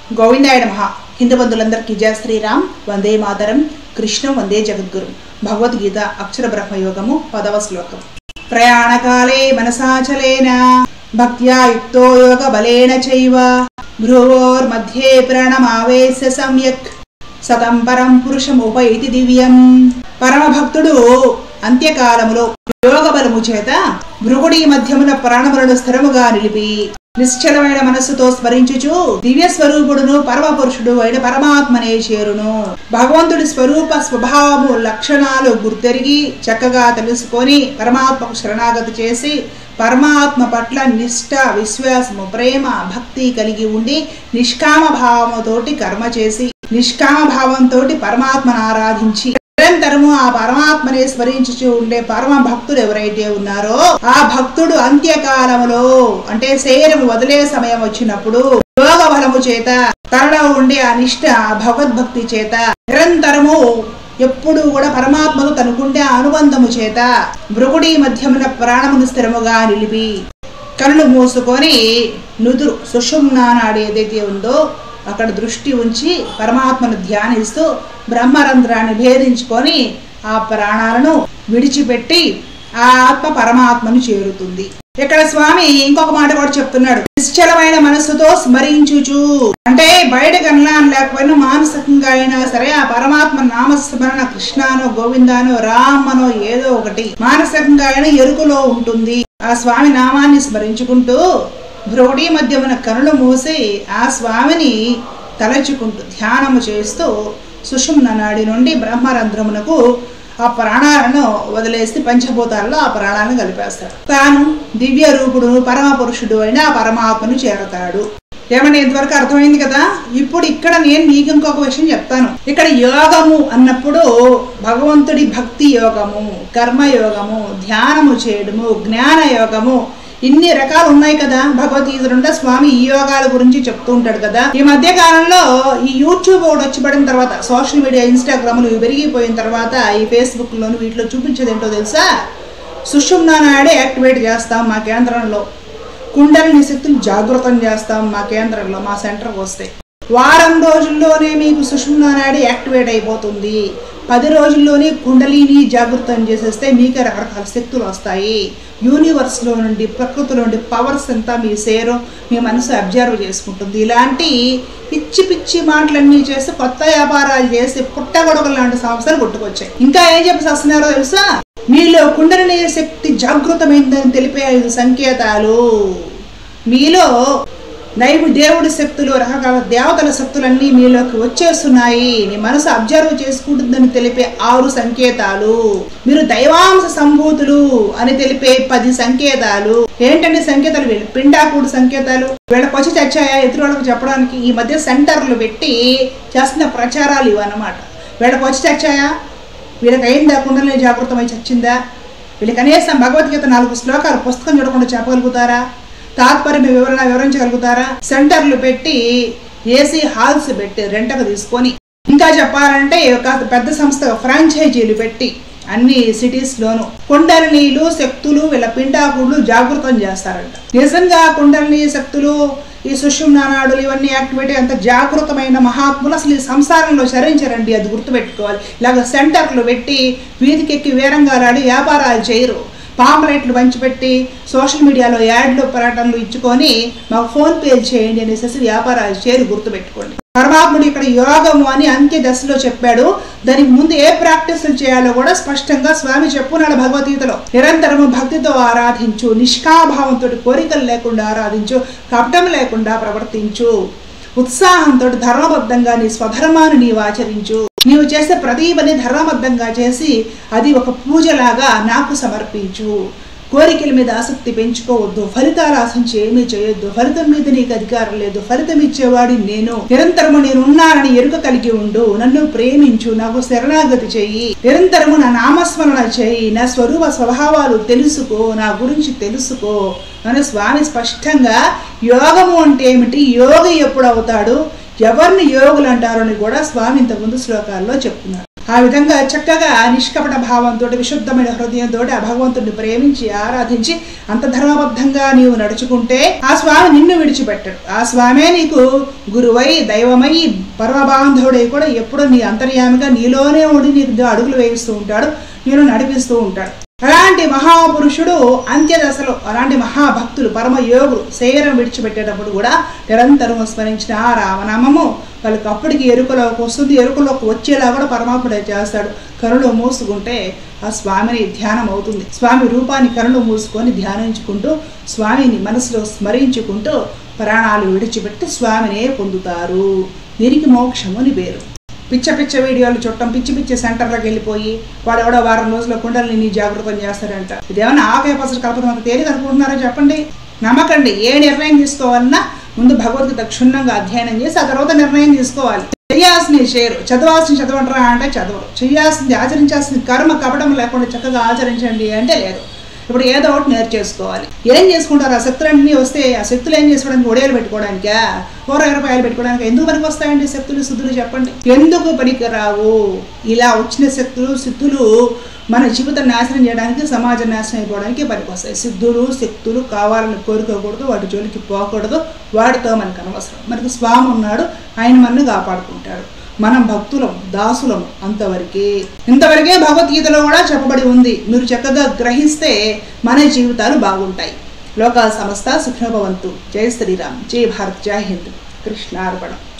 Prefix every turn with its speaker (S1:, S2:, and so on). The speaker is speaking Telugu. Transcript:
S1: గోవిందాయ నమః హిందూ బంధువులందరికీ జయ శ్రీరామ్ వందే మాతరం కృష్ణం వందే జగద్గురు భగవద్గీత అక్షర బ్రహ్మయోగము పదవ శ్లోకం ప్రయాణకాలే మనసాచలేన భక్త్యా యుక్తో యోగ బలేన చైవ భ్రువోర్मध्ये ప్రాణమావేశ్య సమ్యక్ సతం పరం పురుషముపైతి దివ్యం పరమభక్తుడు అంత్యకాలములో యోగ బలము చేత భృగుడి మధ్యమున ప్రాణములను స్థిరముగా నిలిపి నిశ్చలమైన మనస్సుతో స్మరించుచు దివ్య స్వరూపుడును పరమ పురుషుడు అయిన పరమాత్మనే చేరును భగవంతుడి స్వరూప స్వభావము లక్షణాలు గుర్తెరిగి చక్కగా తెలుసుకొని పరమాత్మకు శరణాగతి చేసి పరమాత్మ పట్ల నిష్ఠ విశ్వాసము ప్రేమ భక్తి కలిగి ఉండి నిష్కామ భావముతోటి కర్మ చేసి నిష్కామ భావంతో పరమాత్మను ఆరాధించి నిరంతరము ఆ పరమాత్మని స్మరించుచు ఉండే పరమ భక్తుడు ఎవరైతే ఉన్నారో ఆ భక్తుడు అంత్యకాలములో అంటే శరీరం వదిలే సమయం వచ్చినప్పుడు యోగ బలము చేత తనలో ఉండే ఆ నిష్ఠ ఆ భగవద్భక్తి చేత నిరంతరము ఎప్పుడు కూడా పరమాత్మకు తనకుండే ఆ అనుబంధము చేత భృగుడి మధ్యమున ప్రాణమును స్థిరముగా నిలిపి కళ్ళు మూసుకొని నుదురు సుషుమ్నా నాడు ఏదైతే ఉందో అక్కడ దృష్టి ఉంచి పరమాత్మను ధ్యానిస్తూ బ్రహ్మరంధ్రాన్ని భేదించుకొని ఆ ప్రాణాలను విడిచిపెట్టి ఆ ఆత్మ పరమాత్మను చేరుతుంది ఇక్కడ స్వామి ఇంకొక మాట కూడా చెప్తున్నాడు నిశ్చలమైన మనస్సుతో స్మరించుచు అంటే బయట కన్నా లేకపోయినా మానసికంగా అయినా సరే ఆ పరమాత్మ నామస్మరణ కృష్ణానో గోవిందానో రామనో ఏదో ఒకటి మానసికంగా అయినా ఎరుకులో ఉంటుంది ఆ స్వామి నామాన్ని స్మరించుకుంటూ భ్రోడి మధ్యమున కనులు మూసి ఆ స్వామిని తలచుకుంటూ ధ్యానము చేస్తూ సుషుమ్న నాడి నుండి బ్రహ్మరంధ్రమునకు ఆ ప్రాణాలను వదిలేసి పంచభూతాల్లో ఆ ప్రాణాలను కలిపేస్తాడు తాను దివ్య రూపుడు పరమ పురుషుడు అయిన ఆ పరమాత్మను చేరతాడు ఏమన్నా ఇంతవరకు అర్థమైంది కదా ఇప్పుడు ఇక్కడ నేను మీకు ఇంకొక విషయం చెప్తాను ఇక్కడ యోగము అన్నప్పుడు భగవంతుడి భక్తి యోగము కర్మ యోగము ధ్యానము చేయడము జ్ఞాన యోగము ఇన్ని రకాలు ఉన్నాయి కదా భగవద్గీతలుంటే స్వామి ఈ యోగాల గురించి చెప్తూ ఉంటాడు కదా ఈ మధ్య కాలంలో ఈ యూట్యూబ్ ఒకటి వచ్చి పడిన తర్వాత సోషల్ మీడియా ఇన్స్టాగ్రామ్లు పెరిగిపోయిన తర్వాత ఈ ఫేస్బుక్ లోను వీటిలో చూపించేది ఏంటో తెలుసా సుషుమ్నా నాడే యాక్టివేట్ చేస్తాం మా కేంద్రంలో కుండలిని శక్తులు జాగృతం చేస్తాం మా కేంద్రంలో మా సెంటర్కి వస్తే వారం రోజుల్లోనే మీకు సుషుమ్నా నాడి యాక్టివేట్ అయిపోతుంది పది రోజుల్లోనే కుండలిని జాగృతం చేసేస్తే మీకే రకరకాల శక్తులు వస్తాయి యూనివర్స్లో నుండి ప్రకృతిలో నుండి పవర్స్ అంతా మీ సేరు మీ మనసు అబ్జర్వ్ చేసుకుంటుంది ఇలాంటి పిచ్చి పిచ్చి మాటలన్నీ చేసి కొత్త వ్యాపారాలు చేసి పుట్టగొడగలు లాంటి సంస్థలు కొట్టుకొచ్చాయి ఇంకా ఏం చెప్పి వస్తున్నారో తెలుసా మీలో కుండలిని శక్తి జాగృతమైందని తెలిపే ఐదు సంకేతాలు మీలో నైవు దేవుడి శక్తులు రకరకాల దేవతల శక్తులన్నీ మీలోకి వచ్చేస్తున్నాయి మీ మనసు అబ్జర్వ్ చేసుకుంటుందని తెలిపే ఆరు సంకేతాలు మీరు దైవాంశ సంభూతులు అని తెలిపే పది సంకేతాలు ఏంటంటే సంకేతాలు వీళ్ళు పిండాకుడు సంకేతాలు వీళ్ళకి వచ్చి చచ్చాయా ఎదురు వాళ్ళకి చెప్పడానికి ఈ మధ్య సెంటర్లు పెట్టి చేస్తున్న ప్రచారాలు ఇవన్నమాట వీళ్ళకి వచ్చి చచ్చాయా వీళ్ళకి అయిందా కుండలే జాగృతమై చచ్చిందా వీళ్ళకి కనీసం భగవద్గీత నాలుగు శ్లోకాలు పుస్తకం చూడకుండా చెప్పగలుగుతారా తాత్పర్య వివరణ వివరించగలుగుతారా సెంటర్లు పెట్టి ఏసీ హాల్స్ పెట్టి రెంటకు తీసుకొని ఇంకా చెప్పాలంటే ఒక పెద్ద సంస్థ ఫ్రాంచైజీలు పెట్టి అన్ని సిటీస్లోను కుండలినీలు శక్తులు వీళ్ళ పిండాకుళ్ళు జాగృతం చేస్తారంట నిజంగా కుండలిని శక్తులు ఈ సుషుమ్నానాడులు ఇవన్నీ యాక్టివేట్ అంత జాగృతమైన మహాత్ములు అసలు ఈ సంసారంలో చరించరండి అది గుర్తుపెట్టుకోవాలి ఇలాగ సెంటర్లు పెట్టి వీధికెక్కి వీరంగాలాడి వ్యాపారాలు చేయరు పాంప్లెట్లు పంచిపెట్టి సోషల్ మీడియాలో యాడ్లు ప్రకటనలు ఇచ్చుకొని మాకు ఫోన్ పే చేయండి అనేసి వ్యాపారాలు చేరి గుర్తుపెట్టుకోండి పరమాత్ముడు ఇక్కడ యోగము అని అంత్య దశలో చెప్పాడు దానికి ముందు ఏ ప్రాక్టీసులు చేయాలో కూడా స్పష్టంగా స్వామి చెప్పున్నాడు భగవద్గీతలో నిరంతరము భక్తితో ఆరాధించు నిష్కాభావంతో కోరికలు లేకుండా ఆరాధించు కపటం లేకుండా ప్రవర్తించు ఉత్సాహంతో ధర్మబద్ధంగా నీ స్వధర్మాన్ని నీవు ఆచరించు నీవు చేసే ప్రతి పని ధర్మబద్ధంగా చేసి అది ఒక పూజలాగా నాకు సమర్పించు కోరికల మీద ఆసక్తి పెంచుకోవద్దు ఫలితాలు ఆశించి ఏమీ చేయొద్దు ఫలితం మీద నీకు అధికారం లేదు ఫలితం ఇచ్చేవాడి నేను నిరంతరము నేను ఉన్నానని ఎరుక కలిగి ఉండు నన్ను ప్రేమించు నాకు శరణాగతి చెయ్యి నిరంతరము నా నామస్మరణ చేయి నా స్వరూప స్వభావాలు తెలుసుకో నా గురించి తెలుసుకో అని స్వామి స్పష్టంగా యోగము అంటే ఏమిటి యోగి ఎప్పుడు అవుతాడు ఎవరిని యోగులు అంటారని కూడా స్వామి ఇంతకుముందు శ్లోకాల్లో చెప్తున్నారు ఆ విధంగా చక్కగా నిష్కపట భావంతో విశుద్ధమైన హృదయంతో ఆ భగవంతుడిని ప్రేమించి ఆరాధించి అంత ధర్మబద్ధంగా నీవు నడుచుకుంటే ఆ స్వామి నిన్ను విడిచిపెట్టడు ఆ స్వామే నీకు గురువై దైవమై పరమబాంధవుడై కూడా ఎప్పుడూ నీ అంతర్యామిగా నీలోనే ఉండి నీకు అడుగులు వేయిస్తూ ఉంటాడు నేను నడిపిస్తూ ఉంటాడు అలాంటి మహాపురుషుడు అంత్యదశలో అలాంటి మహాభక్తులు పరమయోగులు శరీరం విడిచిపెట్టేటప్పుడు కూడా నిరంతరం స్మరించిన ఆ రామనామము వాళ్ళకి అప్పటికి ఎరుకలోకి వస్తుంది ఎరుకలోకి వచ్చేలా కూడా పరమాత్ముడే చేస్తాడు కరుణు మూసుకుంటే ఆ స్వామిని ధ్యానం అవుతుంది స్వామి రూపాన్ని కరుణు మూసుకొని ధ్యానించుకుంటూ స్వామిని మనసులో స్మరించుకుంటూ ప్రాణాలు విడిచిపెట్టి స్వామినే పొందుతారు దీనికి మోక్షము అని పేరు పిచ్చ పిచ్చ వీడియోలు చుట్టం పిచ్చి పిచ్చి సెంటర్లకు వెళ్ళిపోయి వాడు ఎవడో వారం రోజుల కుండల్ని నీ జాగృతం చేస్తారంట ఇదేమన్నా ఆకే పసరు కలపడం అంత తేలిక అనుకుంటున్నారో చెప్పండి నమ్మకండి ఏ నిర్ణయం తీసుకోవాలన్నా ముందు భగవద్గీత క్షుణ్ణంగా అధ్యయనం చేసి ఆ తర్వాత నిర్ణయం తీసుకోవాలి చేయాల్సింది చేయరు చదవాల్సింది చదవంటారా అంటే చదవరు చేయాల్సింది ఆచరించాల్సింది కర్మ కపడం లేకుండా చక్కగా ఆచరించండి అంటే లేదు ఇప్పుడు ఏదో ఒకటి నేర్చేసుకోవాలి ఏం చేసుకుంటారు ఆ శక్తులన్నీ వస్తే ఆ శక్తులు ఏం చేసుకోవడానికి ఒడియాలు పెట్టుకోవడానికా ఓ ఇరవై రూపాయలు పెట్టుకోవడానికి ఎందుకు పనికి వస్తాయండి శక్తులు సిద్ధులు చెప్పండి ఎందుకు పనికిరావు ఇలా వచ్చిన శక్తులు సిద్ధులు మన జీవితం నాశనం చేయడానికి సమాజం నాశనం అయిపోవడానికి పనికొస్తాయి సిద్ధులు శక్తులు కావాలని కోరుకోకూడదు వాటి జోలికి పోకూడదు వాటితో మనకు అనవసరం మనకు స్వామి ఉన్నాడు ఆయన మనల్ని కాపాడుకుంటాడు మనం భక్తులం దాసులం అంతవరకే ఇంతవరకే భగవద్గీతలో కూడా చెప్పబడి ఉంది మీరు చక్కగా గ్రహిస్తే మన జీవితాలు బాగుంటాయి లోకా సమస్త సుఖభవంతు జై శ్రీరామ్ జై భారత్ జై హింద్ కృష్ణార్పణం